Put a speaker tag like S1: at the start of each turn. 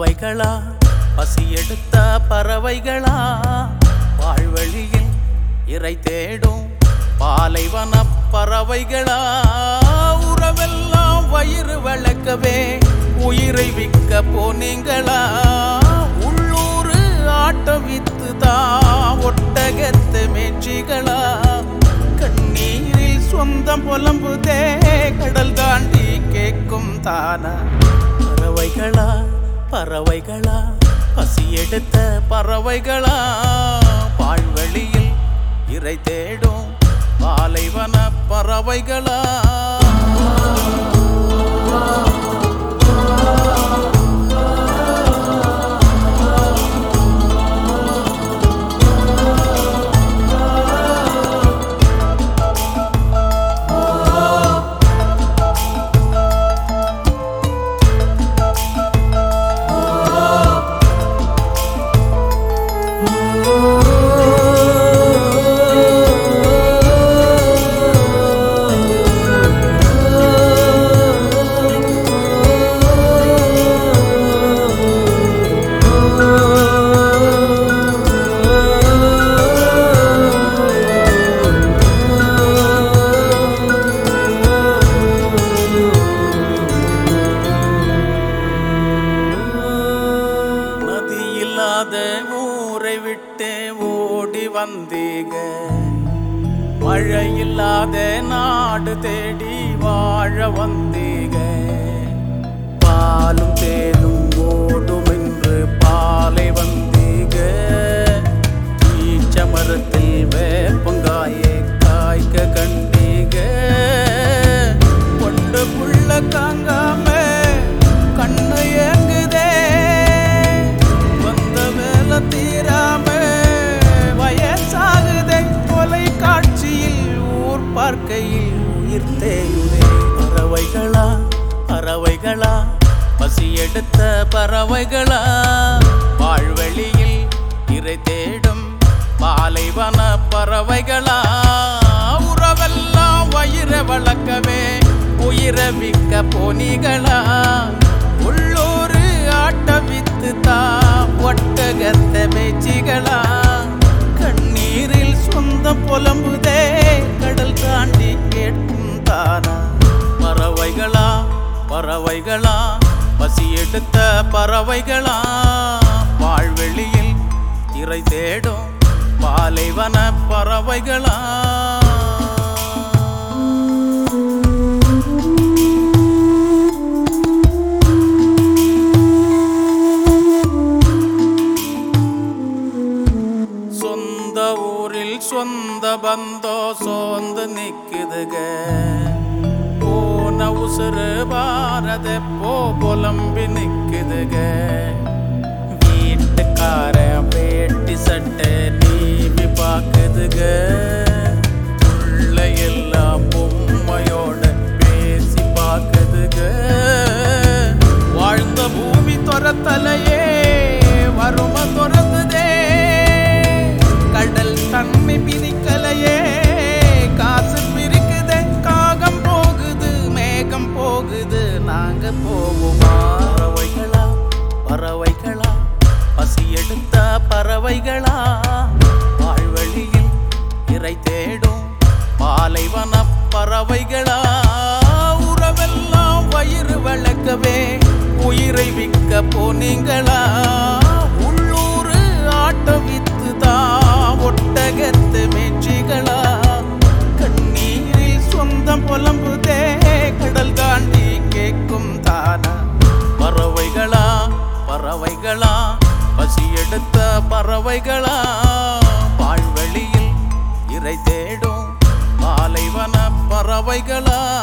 S1: பறவைகளா பசி எடுத்த பறவைகளா வாழ்வழியில் இறை தேடும் பாலைவன பறவைகளா உறவெல்லாம் வயிறு வளர்க்கவே உயிரை விற்க போனீங்களா உள்ளூர் ஆட்டம் வித்துதா ஒட்டகத்து மேட்சிகளா கண்ணீரில் சொந்தம் புலம்புதே கடல் தாண்டி கேட்கும் தானா பறவைகளா பறவைகளா பசி எடுத்த பறவைகளா பாழ்வெளியில் இறை தேடும் பாலைவன பறவைகளா நதி இல்லாத ஊரை விட்டு ஓடி வந்தீங்க மழை இல்லாத நாடு தேடி வாழ வந்தீங்க பாலும் தேனும் ஓடும் என்று பாலை வந்தீங்க ஈச்ச மரத்தில் வேப்பங்காயை காய்க்க கண்டீங்க கொண்டு புள்ள காங்காம கண்ணு ஏங்குதே வந்த வேலை தீராம வயசாகுதே கொலை காட்சியில் ஊர் பார்க்கையில் உயிர் தேயுதே பறவைகளா பறவைகளா பசி எடுத்த பறவைகளா வாழ்வெளியில் இறை தேடும் பாலைவன பறவைகளா உறவெல்லாம் வயிற வளர்க்கவே உயிரை விற்க போனிகளா உள்ளூர் ஆட்ட வித்து தா ஒட்டகத்த மேய்ச்சிகளா கண்ணீரில் சொந்தம் புலம்புதே கடல் தாண்டி கேட்கும் தானா பறவைகளா பறவைகளா பசி எடுத்த பறவைகளா வாழ்வெளியில் இறை தேடும் பாலைவன பறவைகளா சொந்த ஊரில் சொந்த பந்தோ சோர்ந்து நிக்குதுக போன உசுறு பாரத போ புலம்பி நிக்குதுக வீட்டுக்கார வேட்டி சட்டை டிவி பாக்குதுக உள்ள எல்லாம் பொம்மையோட பேசி பாக்குதுக வாழ்ந்த பூமி துரத்தலையே வறுமை துரத்துதே கடல் தன்மை பிரிக்கலையே காசு பிரிக்குதே காகம் போகுது மேகம் போகுது நாங்க போவோமா பறவைகளா பறவைகளா பசி எடுத்த பறவைகளா வாழ்வழியில் இறை தேடும் பாலைவன பறவைகளா உறவெல்லாம் வயிறு வளர்க்கவே உயிரை விற்க போனீங்களா உள்ளூர் ஆட்டம் வித்துதா ஒட்டகத்து மேட்சிகளா கண்ணீரில் சொந்தம் புலம்புதே கடல் தாண்டி கேட்கும் தானா பறவைகளா பறவைகளா பசி எடுத்த பறவைகளா பாழ்வெளியில் இறை தேடும் பாலைவன பறவைகளா